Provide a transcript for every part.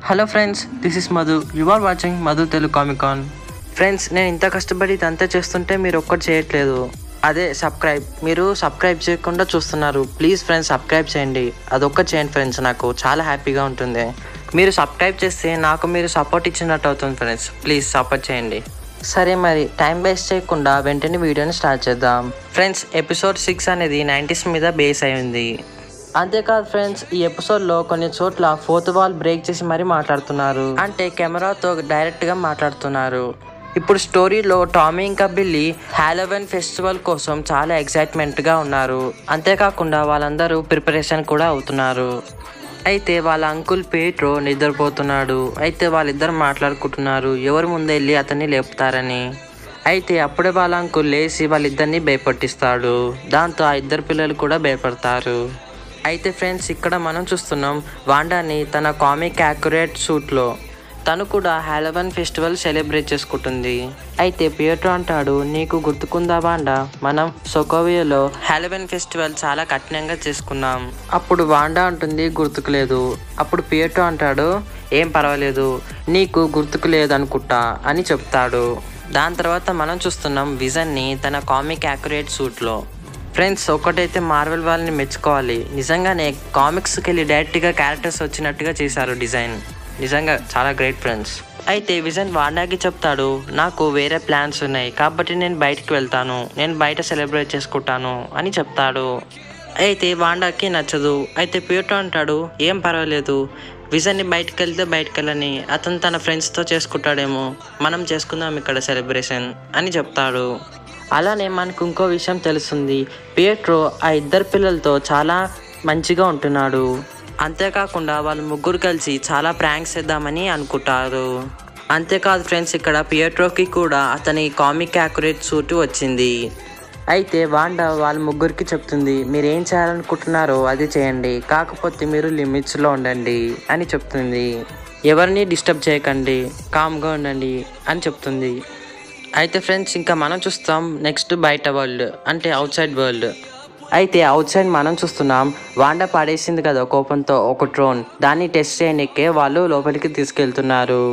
hello friends this is Madhu you are watching Madhu Telugu comicon friends నేను ఇంత కష్టపడి ఇదంతా చేస్తుంటే మీరు ఒక్కటి చేయట్లేదు అదే సబ్స్క్రైబ్ మీరు సబ్స్క్రైబ్ చేయకుండా చూస్తున్నారు ప్లీజ్ ఫ్రెండ్స్ సబ్స్క్రైబ్ చేయండి అదొక్క చేయండి ఫ్రెండ్స్ నాకు చాలా హ్యాపీగా ఉంటుంది మీరు సబ్స్క్రైబ్ చేస్తే నాకు మీరు సపోర్ట్ ఇచ్చినట్టు అవుతుంది ఫ్రెండ్స్ ప్లీజ్ సపోర్ట్ చేయండి సరే మరి టైం వేస్ట్ చేయకుండా వెంటనే వీడియోని స్టార్ట్ చేద్దాం ఫ్రెండ్స్ ఎపిసోడ్ సిక్స్ అనేది నైంటీస్ మీద బేస్ అయింది అంతేకాదు ఫ్రెండ్స్ ఈ ఎపిసోడ్లో కొన్ని చోట్ల ఫోర్త్ వాల్ బ్రేక్ చేసి మరీ మాట్లాడుతున్నారు అంటే కెమెరాతో డైరెక్ట్గా మాట్లాడుతున్నారు ఇప్పుడు స్టోరీలో టామీ ఇంకా బిల్లీ హాలోవెన్ ఫెస్టివల్ కోసం చాలా ఎక్సైట్మెంట్గా ఉన్నారు అంతేకాకుండా వాళ్ళందరూ ప్రిపరేషన్ కూడా అవుతున్నారు అయితే వాళ్ళ అంకుల్ పేట్రో నిద్రపోతున్నాడు అయితే వాళ్ళిద్దరు మాట్లాడుకుంటున్నారు ఎవరు ముందు వెళ్ళి అతన్ని లేపుతారని అయితే అప్పుడే వాళ్ళ అంకుల్ లేచి వాళ్ళిద్దరిని భయపట్టిస్తాడు దాంతో ఆ ఇద్దరు పిల్లలు కూడా భయపడతారు అయితే ఫ్రెండ్స్ ఇక్కడ మనం చూస్తున్నాం వాండాని తన కామిక్ యాక్యురేట్ సూట్లో తను కూడా హాలోవెన్ ఫెస్టివల్ సెలబ్రేట్ చేసుకుంటుంది అయితే పియటో అంటాడు నీకు గుర్తుకుందా వాండా మనం సొకోవియాలో హాలోవెన్ ఫెస్టివల్ చాలా కఠినంగా చేసుకున్నాం అప్పుడు వాండా అంటుంది గుర్తుకు అప్పుడు పియటో అంటాడు ఏం పర్వాలేదు నీకు గుర్తుకు లేదు అనుకుంటా అని చెప్తాడు దాని తర్వాత మనం చూస్తున్నాం విజన్ని తన కామిక్ యాక్యురేట్ సూట్లో ఫ్రెండ్స్ ఒకటైతే మార్వెల్ వాళ్ళని మెచ్చుకోవాలి నిజంగానే కామిక్స్కి వెళ్ళి డైరెక్ట్గా క్యారెక్టర్స్ వచ్చినట్టుగా చేశారు డిజైన్ నిజంగా చాలా గ్రేట్ ఫ్రెండ్స్ అయితే విజన్ వాండాకి చెప్తాడు నాకు వేరే ప్లాన్స్ ఉన్నాయి కాబట్టి నేను బయటికి వెళ్తాను నేను బయట సెలబ్రేట్ చేసుకుంటాను అని చెప్తాడు అయితే వాండాకి నచ్చదు అయితే పియోటో అంటాడు ఏం పర్వాలేదు విజన్ని బయటకు వెళ్తే బయటకు వెళ్ళని అతను తన ఫ్రెండ్స్తో చేసుకుంటాడేమో మనం చేసుకుందాం ఇక్కడ సెలబ్రేషన్ అని చెప్తాడు అలానే మనకు ఇంకో విషయం తెలుస్తుంది పియట్రో ఆ ఇద్దరు పిల్లలతో చాలా మంచిగా ఉంటున్నాడు అంతేకాకుండా వాళ్ళు ముగ్గురు కలిసి చాలా ప్రాంక్స్ చేద్దామని అనుకుంటారు అంతేకాదు ఫ్రెండ్స్ ఇక్కడ పియట్రోకి కూడా అతని కామిక్ యాక్యురేట్ సూట్ వచ్చింది అయితే వాండా వాళ్ళ ముగ్గురికి చెప్తుంది మీరు ఏం చేయాలనుకుంటున్నారో అది చేయండి కాకపోతే మీరు లిమిట్స్లో ఉండండి అని చెప్తుంది ఎవరిని డిస్టర్బ్ చేయకండి కామ్గా ఉండండి అని చెప్తుంది అయితే ఫ్రెండ్స్ ఇంకా మనం చూస్తాం నెక్స్ట్ బయట వరల్డ్ అంటే అవుట్ సైడ్ వరల్డ్ అయితే అవుట్ సైడ్ మనం చూస్తున్నాం వాండా పడేసింది కదా కోపంతో ఒక ట్రోన్ దాన్ని టెస్ట్ చేయడానికే వాళ్ళు లోపలికి తీసుకెళ్తున్నారు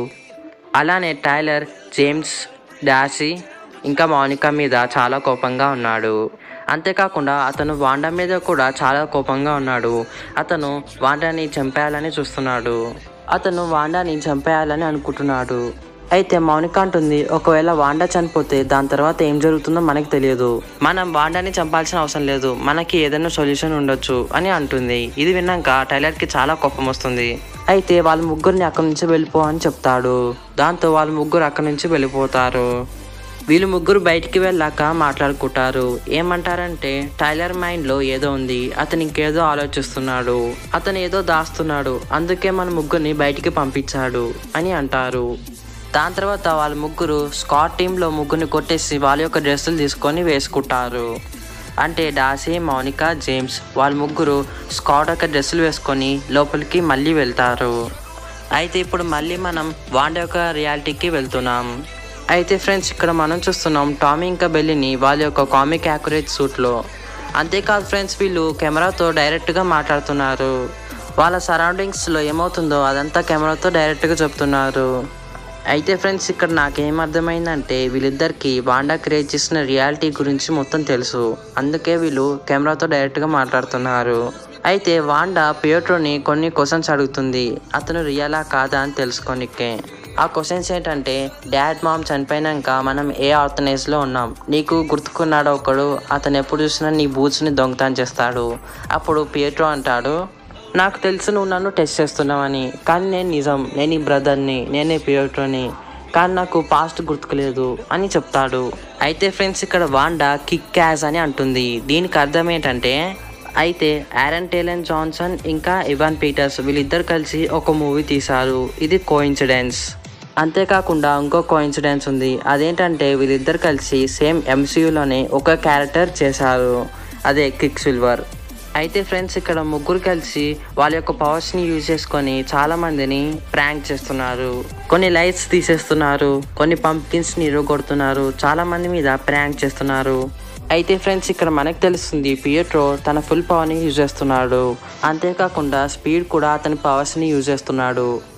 అలానే టైలర్ జేమ్స్ డాషీ ఇంకా మౌనిక మీద చాలా కోపంగా ఉన్నాడు అంతేకాకుండా అతను వాండా మీద కూడా చాలా కోపంగా ఉన్నాడు అతను వాండాని చంపేయాలని చూస్తున్నాడు అతను వాండాని చంపేయాలని అనుకుంటున్నాడు అయితే మౌనిక అంటుంది ఒకవేళ వాండా చనిపోతే దాని తర్వాత ఏం జరుగుతుందో మనకి తెలియదు మనం వాండాని చంపాల్సిన అవసరం లేదు మనకి ఏదైనా సొల్యూషన్ ఉండొచ్చు అని అంటుంది ఇది విన్నాక టైలర్కి చాలా కోపం వస్తుంది అయితే వాళ్ళ ముగ్గురిని అక్కడి నుంచి వెళ్ళిపో అని చెప్తాడు దాంతో వాళ్ళ ముగ్గురు అక్కడి నుంచి వెళ్ళిపోతారు వీళ్ళు ముగ్గురు బయటికి వెళ్ళాక మాట్లాడుకుంటారు ఏమంటారంటే టైలర్ మైండ్లో ఏదో ఉంది అతను ఇంకేదో ఆలోచిస్తున్నాడు అతను ఏదో దాస్తున్నాడు అందుకే మన ముగ్గురిని బయటికి పంపించాడు అని అంటారు దాని తర్వాత వాళ్ళ ముగ్గురు స్కాట్ టీంలో ముగ్గురిని కొట్టేసి వాళ్ళ యొక్క డ్రెస్సులు తీసుకొని వేసుకుంటారు అంటే డాసీ మౌనిక జేమ్స్ వాళ్ళ ముగ్గురు స్కాట్ యొక్క డ్రెస్సులు వేసుకొని లోపలికి మళ్ళీ వెళ్తారు అయితే ఇప్పుడు మళ్ళీ మనం వాండ యొక్క రియాలిటీకి వెళ్తున్నాం అయితే ఫ్రెండ్స్ ఇక్కడ మనం చూస్తున్నాం టామీ ఇంకా బెల్లిని వాళ్ళ యొక్క కామిక్ యాక్యురేట్ సూట్లో అంతేకాదు ఫ్రెండ్స్ వీళ్ళు కెమెరాతో డైరెక్ట్గా మాట్లాడుతున్నారు వాళ్ళ సరౌండింగ్స్లో ఏమవుతుందో అదంతా కెమెరాతో డైరెక్ట్గా చెప్తున్నారు అయితే ఫ్రెండ్స్ ఇక్కడ నాకేం అర్థమైందంటే వీళ్ళిద్దరికి వాండా క్రియేట్ చేసిన రియాలిటీ గురించి మొత్తం తెలుసు అందుకే వీళ్ళు కెమెరాతో డైరెక్ట్గా మాట్లాడుతున్నారు అయితే వాండా పియోట్రోని కొన్ని క్వశ్చన్స్ అడుగుతుంది అతను రియలా కాదా అని తెలుసుకోనికే ఆ క్వశ్చన్స్ ఏంటంటే డాడ్ మామ్ చనిపోయినాక మనం ఏ ఆర్గనైజ్లో ఉన్నాం నీకు గుర్తుకున్నాడు ఒకడు అతను ఎప్పుడు చూసినా నీ బూట్స్ని దొంగతనం చేస్తాడు అప్పుడు పియోట్రో అంటాడు నాకు తెలుసు నువ్వు నన్ను టెస్ట్ చేస్తున్నావని కానీ నేను నిజం నేను ఈ బ్రదర్ని నేనే పియోట్రోని కానీ నాకు పాస్ట్ గుర్తుకులేదు అని చెప్తాడు అయితే ఫ్రెండ్స్ ఇక్కడ వాండా కిక్ క్యాజ్ అని అంటుంది దీనికి అర్థం ఏంటంటే అయితే ఆరన్ టేలన్ జాన్సన్ ఇంకా ఇవాన్ పీటర్స్ వీళ్ళిద్దరు కలిసి ఒక మూవీ తీశారు ఇది కోయిన్సిడెన్స్ అంతేకాకుండా ఇంకో కోయిన్సిడెన్స్ ఉంది అదేంటంటే వీళ్ళిద్దరు కలిసి సేమ్ ఎంసీయూలోనే ఒక క్యారెక్టర్ చేశారు అదే కిక్ సిల్వర్ అయితే ఫ్రెండ్స్ ఇక్కడ ముగ్గురు కలిసి వాళ్ళ యొక్క పవర్స్ని యూజ్ చేసుకొని చాలా మందిని ప్రాంక్ చేస్తున్నారు కొన్ని లైట్స్ తీసేస్తున్నారు కొన్ని పంప్కిన్స్ని ఇరగొడుతున్నారు చాలా మంది మీద ప్రాంక్ చేస్తున్నారు అయితే ఫ్రెండ్స్ ఇక్కడ మనకు తెలుస్తుంది పియట్రో తన ఫుల్ పవర్ని యూజ్ చేస్తున్నాడు అంతేకాకుండా స్పీడ్ కూడా అతని పవర్స్ని యూజ్ చేస్తున్నాడు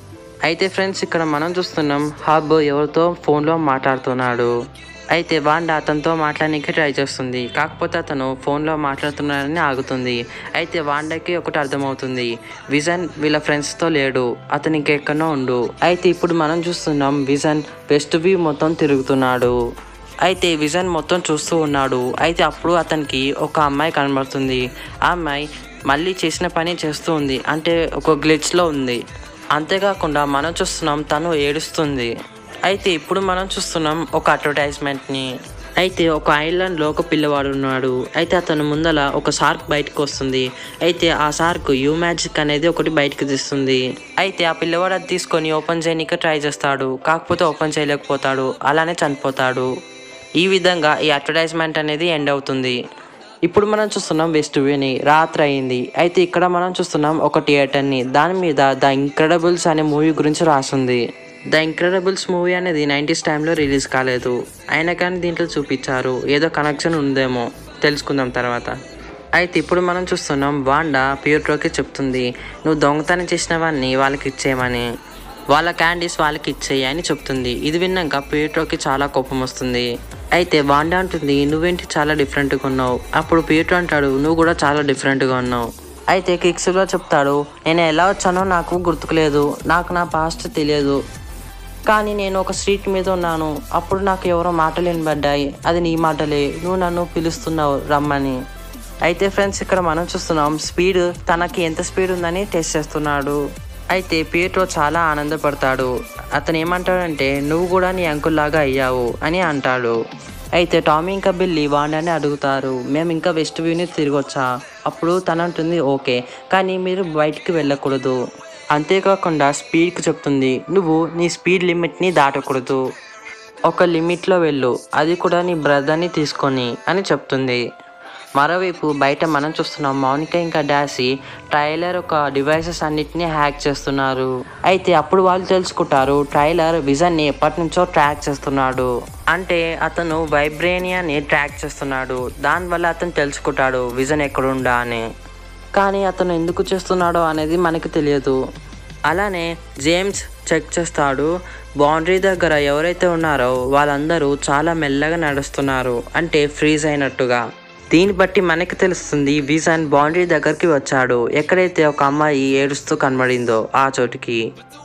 అయితే ఫ్రెండ్స్ ఇక్కడ మనం చూస్తున్నాం హబ్ ఎవరితో ఫోన్లో మాట్లాడుతున్నాడు అయితే వాండా అతనితో మాట్లాడడానికి ట్రై చేస్తుంది కాకపోతే అతను ఫోన్లో మాట్లాడుతున్నాడని ఆగుతుంది అయితే వాండాకి ఒకటి అర్థమవుతుంది విజన్ వీళ్ళ ఫ్రెండ్స్తో లేడు అతను ఇంకెక్కడో ఉండు అయితే ఇప్పుడు మనం చూస్తున్నాం విజన్ వెస్ట్ వ్యూ మొత్తం తిరుగుతున్నాడు అయితే విజన్ మొత్తం చూస్తూ ఉన్నాడు అయితే అప్పుడు అతనికి ఒక అమ్మాయి కనబడుతుంది ఆ అమ్మాయి మళ్ళీ చేసిన పని చేస్తూ ఉంది అంటే ఒక గ్లిచ్లో ఉంది అంతేకాకుండా మనం చూస్తున్నాం తను ఏడుస్తుంది అయితే ఇప్పుడు మనం చూస్తున్నాం ఒక అడ్వర్టైజ్మెంట్ని అయితే ఒక ఐలాండ్లో ఒక పిల్లవాడు ఉన్నాడు అయితే అతను ముందల ఒక షార్క్ బయటకు వస్తుంది అయితే ఆ షార్క్ యూ మ్యాజిక్ అనేది ఒకటి బయటకు తీస్తుంది అయితే ఆ పిల్లవాడు అది తీసుకొని ఓపెన్ చేయడానికి ట్రై చేస్తాడు కాకపోతే ఓపెన్ చేయలేకపోతాడు అలానే చనిపోతాడు ఈ విధంగా ఈ అడ్వర్టైజ్మెంట్ అనేది ఎండ్ అవుతుంది ఇప్పుడు మనం చూస్తున్నాం వెస్ట్ వ్యూని రాత్రి అయింది అయితే ఇక్కడ మనం చూస్తున్నాం ఒక థియేటర్ని దాని మీద ద ఇంక్రెడబుల్స్ అనే మూవీ గురించి రాసింది ద ఇంక్రెడబుల్స్ మూవీ అనేది నైంటీస్ టైంలో రిలీజ్ కాలేదు అయినా కానీ దీంట్లో చూపించారు ఏదో కనెక్షన్ ఉందేమో తెలుసుకుందాం తర్వాత అయితే ఇప్పుడు మనం చూస్తున్నాం వాండా ప్యూర్ట్రోకి చెప్తుంది నువ్వు దొంగతనం చేసినవన్నీ వాళ్ళకి ఇచ్చేయమని వాళ్ళ క్యాండీస్ వాళ్ళకి ఇచ్చేయి అని చెప్తుంది ఇది విన్నాక పియట్రోకి చాలా కోపం వస్తుంది అయితే వాండా అంటుంది నువ్వేంటి చాలా డిఫరెంట్గా ఉన్నావు అప్పుడు పియట్రో అంటాడు నువ్వు కూడా చాలా డిఫరెంట్గా ఉన్నావు అయితే కిక్స్లో చెప్తాడు నేను ఎలా వచ్చానో నాకు గుర్తుకులేదు నాకు నా పాస్ట్ తెలియదు కానీ నేను ఒక స్ట్రీట్ మీద ఉన్నాను అప్పుడు నాకు ఎవరో మాటలు వినబడ్డాయి అది నీ మాటలే నువ్వు నన్ను పిలుస్తున్నావు రమ్మని అయితే ఫ్రెండ్స్ ఇక్కడ మనం చూస్తున్నాం స్పీడ్ తనకి ఎంత స్పీడ్ ఉందని టెస్ట్ చేస్తున్నాడు అయితే పీట్రో చాలా ఆనందపడతాడు అతను ఏమంటాడంటే నువ్వు కూడా నీ అంకుల్ లాగా అయ్యావు అని అంటాడు అయితే టామీ ఇంకా బిల్లి వాండాని అడుగుతారు మేము ఇంకా వెస్ట్ వ్యూని తిరగొచ్చా అప్పుడు తను అంటుంది ఓకే కానీ మీరు బయటికి వెళ్ళకూడదు అంతేకాకుండా స్పీడ్కి చెప్తుంది నువ్వు నీ స్పీడ్ లిమిట్ని దాటకూడదు ఒక లిమిట్లో వెళ్ళు అది కూడా నీ బ్రదర్ని తీసుకొని అని చెప్తుంది మరోవైపు బయట మనం చూస్తున్నాం మౌనిక ఇంకా డాసీ ట్రైలర్ ఒక డివైసెస్ అన్నిటిని హ్యాక్ చేస్తున్నారు అయితే అప్పుడు వాళ్ళు తెలుసుకుంటారు ట్రైలర్ విజన్ని ఎప్పటి నుంచో ట్రాక్ చేస్తున్నాడు అంటే అతను వైబ్రేనియాని ట్రాక్ చేస్తున్నాడు దానివల్ల అతను తెలుసుకుంటాడు విజన్ ఎక్కడుండా అని కానీ అతను ఎందుకు చేస్తున్నాడో అనేది మనకు తెలియదు అలానే జేమ్స్ చెక్ చేస్తాడు బౌండరీ దగ్గర ఎవరైతే ఉన్నారో వాళ్ళందరూ చాలా మెల్లగా నడుస్తున్నారు అంటే ఫ్రీజ్ అయినట్టుగా దీన్ని బట్టి మనకి తెలుస్తుంది విజన్ బౌండరీ దగ్గరికి వచ్చాడు ఎక్కడైతే ఒక అమ్మాయి ఏడుస్తూ కనబడిందో ఆ చోటుకి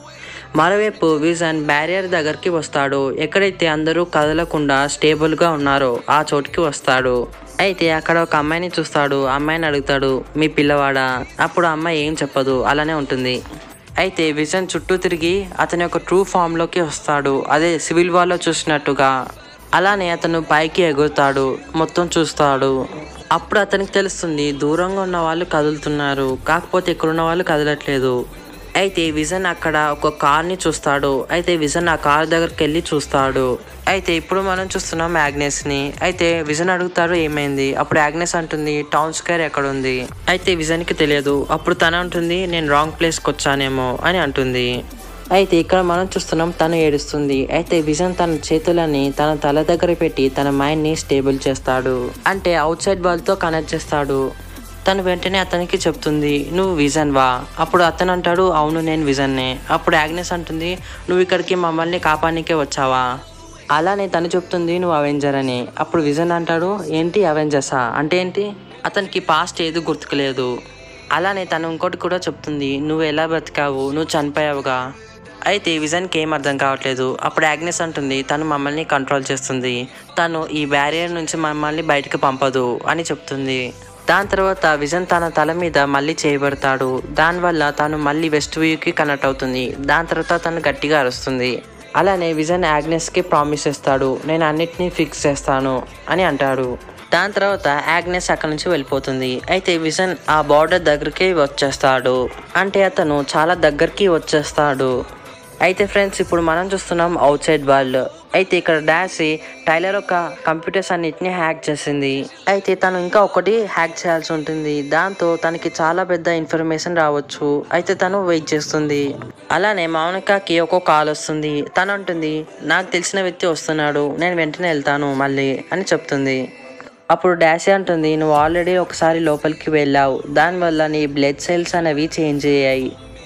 మరోవైపు విజన్ బ్యారియర్ దగ్గరికి వస్తాడు ఎక్కడైతే అందరూ కదలకుండా స్టేబుల్గా ఉన్నారో ఆ చోటుకి వస్తాడు అయితే అక్కడ ఒక అమ్మాయిని చూస్తాడు అమ్మాయిని అడుగుతాడు మీ పిల్లవాడా అప్పుడు అమ్మాయి ఏం చెప్పదు అలానే ఉంటుంది అయితే విజన్ చుట్టూ తిరిగి అతని యొక్క ట్రూ ఫామ్లోకి వస్తాడు అదే సివిల్ వార్లో చూసినట్టుగా అలానే అతను పైకి ఎగురుతాడు మొత్తం చూస్తాడు అప్పుడు అతనికి తెలుస్తుంది దూరంగా ఉన్న వాళ్ళు కదులుతున్నారు కాకపోతే ఇక్కడున్న వాళ్ళు కదలట్లేదు అయితే విజన్ అక్కడ ఒక కార్ని చూస్తాడు అయితే విజన్ ఆ కార్ దగ్గరికి వెళ్ళి చూస్తాడు అయితే ఇప్పుడు మనం చూస్తున్నాం యాగ్నెస్ని అయితే విజన్ అడుగుతాడు ఏమైంది అప్పుడు యాగ్నెస్ అంటుంది టౌన్ స్క్వేర్ ఎక్కడ ఉంది అయితే విజన్కి తెలియదు అప్పుడు తన అంటుంది నేను రాంగ్ ప్లేస్కి వచ్చానేమో అని అంటుంది అయితే ఇక్కడ మనం చూస్తున్నాం తను ఏడుస్తుంది అయితే విజన్ తన చేతులని తన తల దగ్గర పెట్టి తన మైండ్ని స్టేబుల్ చేస్తాడు అంటే అవుట్ సైడ్ వాళ్ళతో కనెక్ట్ చేస్తాడు తను వెంటనే అతనికి చెప్తుంది నువ్వు విజన్ వా అప్పుడు అతను అంటాడు అవును నేను విజన్నే అప్పుడు యాగ్నెస్ అంటుంది నువ్వు ఇక్కడికి మమ్మల్ని కాపానికే వచ్చావా అలానే తను చెప్తుంది నువ్వు అవెంజర్ అని అప్పుడు విజన్ అంటాడు ఏంటి అవెంజర్సా అంటే ఏంటి అతనికి పాస్ట్ ఏది గుర్తుకులేదు అలానే తను ఇంకోటి కూడా చెప్తుంది నువ్వు ఎలా బ్రతికావు నువ్వు చనిపోయావుగా అయితే విజన్కి ఏం అర్థం కావట్లేదు అప్పుడు యాగ్నెస్ అంటుంది తను మమ్మల్ని కంట్రోల్ చేస్తుంది తను ఈ బ్యారియర్ నుంచి మమ్మల్ని బయటకు పంపదు అని చెప్తుంది దాని తర్వాత విజన్ తన తల మీద మళ్ళీ చేయబడతాడు దానివల్ల తను మళ్ళీ వెస్ట్ వ్యూకి కనెక్ట్ అవుతుంది దాని తర్వాత తను గట్టిగా అరుస్తుంది అలానే విజన్ యాగ్నెస్కి ప్రామిస్ చేస్తాడు నేను అన్నిటినీ ఫిక్స్ చేస్తాను అని అంటాడు దాని తర్వాత యాగ్నెస్ అక్కడి నుంచి వెళ్ళిపోతుంది అయితే విజన్ ఆ బార్డర్ దగ్గరికి వచ్చేస్తాడు అంటే అతను చాలా దగ్గరికి వచ్చేస్తాడు అయితే ఫ్రెండ్స్ ఇప్పుడు మనం చూస్తున్నాం అవుట్ సైడ్ వరల్డ్ అయితే ఇక్కడ డాసీ టైలర్ ఒక కంప్యూటర్స్ అన్నిటిని హ్యాక్ చేసింది అయితే తను ఇంకా ఒకటి హ్యాక్ చేయాల్సి ఉంటుంది దాంతో తనకి చాలా పెద్ద ఇన్ఫర్మేషన్ రావచ్చు అయితే తను వెయిట్ చేస్తుంది అలానే మౌనికకి ఒక కాల్ వస్తుంది తను అంటుంది నాకు తెలిసిన వ్యక్తి వస్తున్నాడు నేను వెంటనే వెళ్తాను మళ్ళీ అని చెప్తుంది అప్పుడు డాషీ అంటుంది నువ్వు ఆల్రెడీ ఒకసారి లోపలికి వెళ్ళావు దానివల్ల నీ బ్లడ్ సెల్స్ అనేవి చేంజ్ అయ్యాయి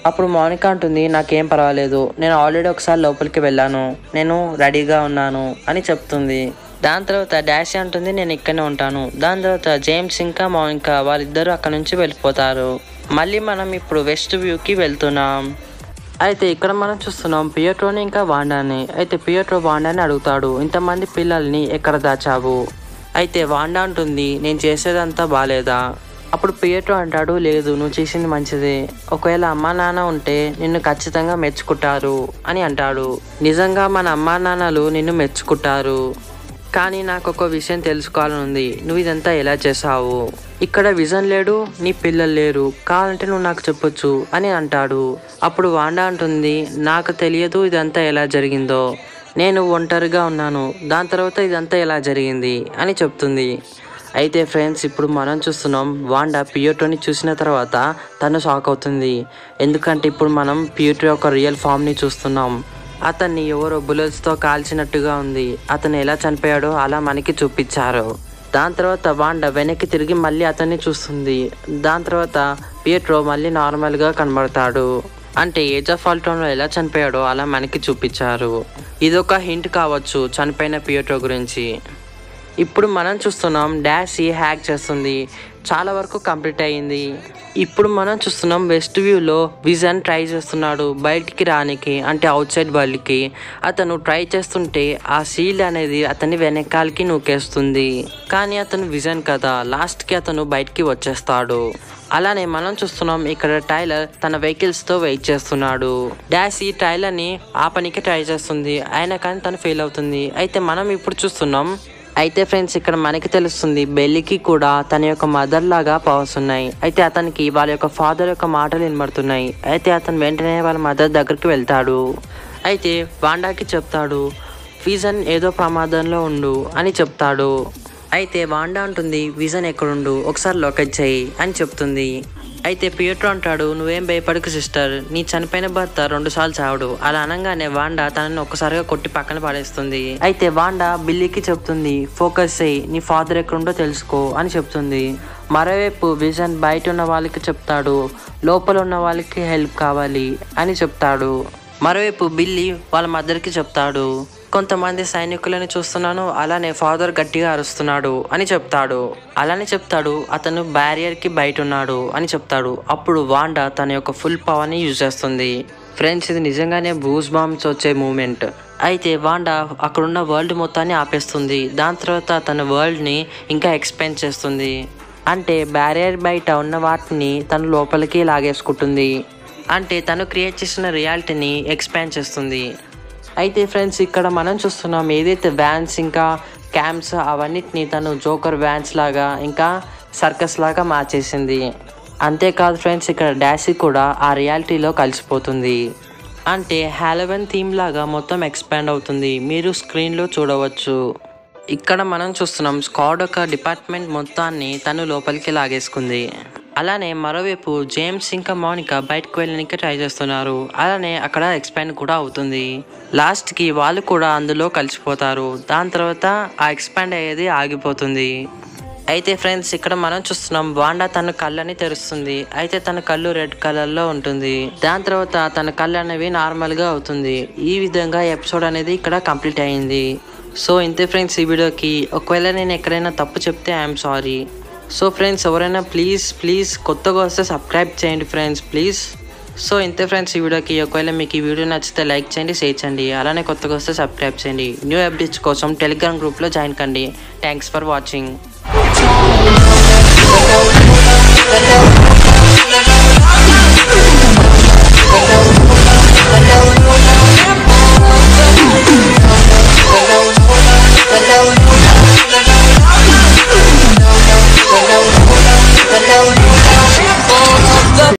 అప్పుడు మౌనిక అంటుంది నాకేం పర్వాలేదు నేను ఆల్రెడీ ఒకసారి లోపలికి వెళ్ళాను నేను రెడీగా ఉన్నాను అని చెప్తుంది దాని తర్వాత డాష్ అంటుంది నేను ఇక్కడనే ఉంటాను దాని తర్వాత జేమ్స్ ఇంకా మౌనిక వాళ్ళిద్దరూ అక్కడ నుంచి వెళ్ళిపోతారు మళ్ళీ మనం ఇప్పుడు వెస్ట్ వ్యూకి వెళ్తున్నాం అయితే ఇక్కడ మనం చూస్తున్నాం పియోట్రోని ఇంకా వాండాని అయితే పియోట్రో వాండాని అడుగుతాడు ఇంతమంది పిల్లల్ని ఎక్కడ దాచావు అయితే వాండా అంటుంది నేను చేసేదంతా బాగాలేదా అప్పుడు పియోట్రో అంటాడు లేదు నువ్వు చేసింది మంచిదే ఒకవేళ అమ్మా నాన్న ఉంటే నిన్ను ఖచ్చితంగా మెచ్చుకుంటారు అని అంటాడు నిజంగా మన అమ్మా నాన్నలు నిన్ను మెచ్చుకుంటారు కానీ నాకు ఒక విషయం తెలుసుకోవాలని ఉంది నువ్వు ఇదంతా ఎలా చేసావు ఇక్కడ విజన్ లేడు నీ పిల్లలు లేరు కావాలంటే నువ్వు నాకు చెప్పొచ్చు అని అంటాడు అప్పుడు వాండా అంటుంది నాకు తెలియదు ఇదంతా ఎలా జరిగిందో నేను ఒంటరిగా ఉన్నాను దాని తర్వాత ఇదంతా ఎలా జరిగింది అని చెప్తుంది అయితే ఫ్రెండ్స్ ఇప్పుడు మనం చూస్తున్నాం వాండా పియోటోని చూసిన తర్వాత తను షాక్ అవుతుంది ఎందుకంటే ఇప్పుడు మనం పియోటో యొక్క రియల్ ఫామ్ని చూస్తున్నాం అతన్ని ఎవరో బుల్లెట్స్తో కాల్చినట్టుగా ఉంది అతను ఎలా చనిపోయాడో అలా మనకి చూపించారు దాని తర్వాత వాండా వెనక్కి తిరిగి మళ్ళీ అతన్ని చూస్తుంది దాని తర్వాత పియట్రో మళ్ళీ నార్మల్గా కనబడతాడు అంటే ఏజ్ ఆఫ్ ఆల్టోన్లో ఎలా చనిపోయాడో అలా మనకి చూపించారు ఇదొక హింట్ కావచ్చు చనిపోయిన పియట్రో గురించి ఇప్పుడు మనం చూస్తున్నాం డాష్ హ్యాక్ చేస్తుంది చాలా వరకు కంప్లీట్ అయ్యింది ఇప్పుడు మనం చూస్తున్నాం వెస్ట్ వ్యూలో విజన్ ట్రై చేస్తున్నాడు బయటికి రానికి అంటే అవుట్ సైడ్ వరల్డ్కి అతను ట్రై చేస్తుంటే ఆ సీల్ అనేది అతని వెనకాలకి నూకేస్తుంది కానీ అతను విజన్ కదా లాస్ట్కి అతను బయటికి వచ్చేస్తాడు అలానే మనం చూస్తున్నాం ఇక్కడ టైలర్ తన వెహికల్స్ తో వెయిట్ చేస్తున్నాడు డాష్ ఈ టైలర్ ని ఆపనికి ట్రై చేస్తుంది అయినా కానీ తను ఫెయిల్ అవుతుంది అయితే మనం ఇప్పుడు చూస్తున్నాం అయితే ఫ్రెండ్స్ ఇక్కడ మనకి తెలుస్తుంది బెల్లికి కూడా తన యొక్క మదర్ లాగా పవర్స్ ఉన్నాయి అయితే అతనికి వాళ్ళ యొక్క ఫాదర్ యొక్క మాటలు వినబడుతున్నాయి అయితే అతను వెంటనే వాళ్ళ మదర్ దగ్గరికి వెళ్తాడు అయితే వాండాకి చెప్తాడు విజన్ ఏదో ప్రమాదంలో ఉండు అని చెప్తాడు అయితే వాండా అంటుంది విజన్ ఎక్కడుండు ఒకసారి లొకేట్ చేయి అని చెప్తుంది అయితే పియట్రో అంటాడు నువ్వేం భయపడకు సిస్టర్ నీ చనిపోయిన భర్త రెండు సార్లు చావడు అలా అనగానే వాండా తనని ఒక్కసారిగా కొట్టి పక్కన పడేస్తుంది అయితే వాండా బిల్లీకి చెప్తుంది ఫోకస్ అయ్యి నీ ఫాదర్ ఎక్కడుండో తెలుసుకో అని చెప్తుంది మరోవైపు విజన్ బయట ఉన్న వాళ్ళకి చెప్తాడు లోపల ఉన్న వాళ్ళకి హెల్ప్ కావాలి అని చెప్తాడు మరోవైపు బిల్లీ వాళ్ళ మదర్కి చెప్తాడు కొంతమంది సైనికులని చూస్తున్నాను అలానే ఫాదర్ గట్టిగా అరుస్తున్నాడు అని చెప్తాడు అలానే చెప్తాడు అతను బ్యారియర్ కి బయట ఉన్నాడు అని చెప్తాడు అప్పుడు వాండా తన యొక్క ఫుల్ పవర్ ని యూజ్ చేస్తుంది ఫ్రెండ్స్ ఇది నిజంగానే బూస్ బాంబ్స్ వచ్చే మూమెంట్ అయితే వాండా అక్కడున్న వరల్డ్ మొత్తాన్ని ఆపేస్తుంది దాని తర్వాత తన వరల్డ్ ని ఇంకా ఎక్స్పెండ్ చేస్తుంది అంటే బ్యారియర్ బయట ఉన్న వాటిని తను లోపలికి లాగేసుకుంటుంది అంటే తను క్రియేట్ చేసిన రియాలిటీని ఎక్స్పాండ్ చేస్తుంది అయితే ఫ్రెండ్స్ ఇక్కడ మనం చూస్తున్నాం ఏదైతే వ్యాన్స్ ఇంకా క్యాంప్స్ అవన్నిటిని తను జోకర్ వ్యాన్స్ లాగా ఇంకా సర్కస్ లాగా మార్చేసింది అంతేకాదు ఫ్రెండ్స్ ఇక్కడ డాషీ కూడా ఆ రియాలిటీలో కలిసిపోతుంది అంటే హాలోవెన్ థీమ్ లాగా మొత్తం ఎక్స్పాండ్ అవుతుంది మీరు స్క్రీన్లో చూడవచ్చు ఇక్కడ మనం చూస్తున్నాం స్కాడ్ ఒక డిపార్ట్మెంట్ మొత్తాన్ని తను లోపలికి లాగేసుకుంది అలానే మరోవైపు జేమ్స్ ఇంకా మౌనిక బయటకు వెళ్ళడానికి ట్రై చేస్తున్నారు అలానే అక్కడ ఎక్స్పాండ్ కూడా అవుతుంది లాస్ట్కి వాళ్ళు కూడా అందులో కలిసిపోతారు దాని తర్వాత ఆ ఎక్స్పాండ్ అయ్యేది ఆగిపోతుంది అయితే ఫ్రెండ్స్ ఇక్కడ మనం చూస్తున్నాం వాండా తన కళ్ళని తెరుస్తుంది అయితే తన కళ్ళు రెడ్ కలర్ లో ఉంటుంది దాని తర్వాత తన కళ్ళు అనేవి నార్మల్ గా అవుతుంది ఈ విధంగా ఎపిసోడ్ అనేది ఇక్కడ కంప్లీట్ అయింది సో ఇంతే ఫ్రెండ్స్ ఈ వీడియోకి ఒకవేళ నేను ఎక్కడైనా తప్పు చెప్తే ఐఎమ్ సారీ సో ఫ్రెండ్స్ ఎవరైనా ప్లీజ్ ప్లీజ్ కొత్తగా వస్తే సబ్స్క్రైబ్ చేయండి ఫ్రెండ్స్ ప్లీజ్ సో ఇంతే ఫ్రెండ్స్ ఈ వీడియోకి ఒకవేళ మీకు ఈ వీడియో నచ్చితే లైక్ చేయండి షేర్ చేయండి అలానే కొత్తగా వస్తే సబ్స్క్రైబ్ చేయండి న్యూ అప్డేట్స్ కోసం టెలిగ్రామ్ గ్రూప్లో జాయిన్ కండి thanks for watching Let go, let go,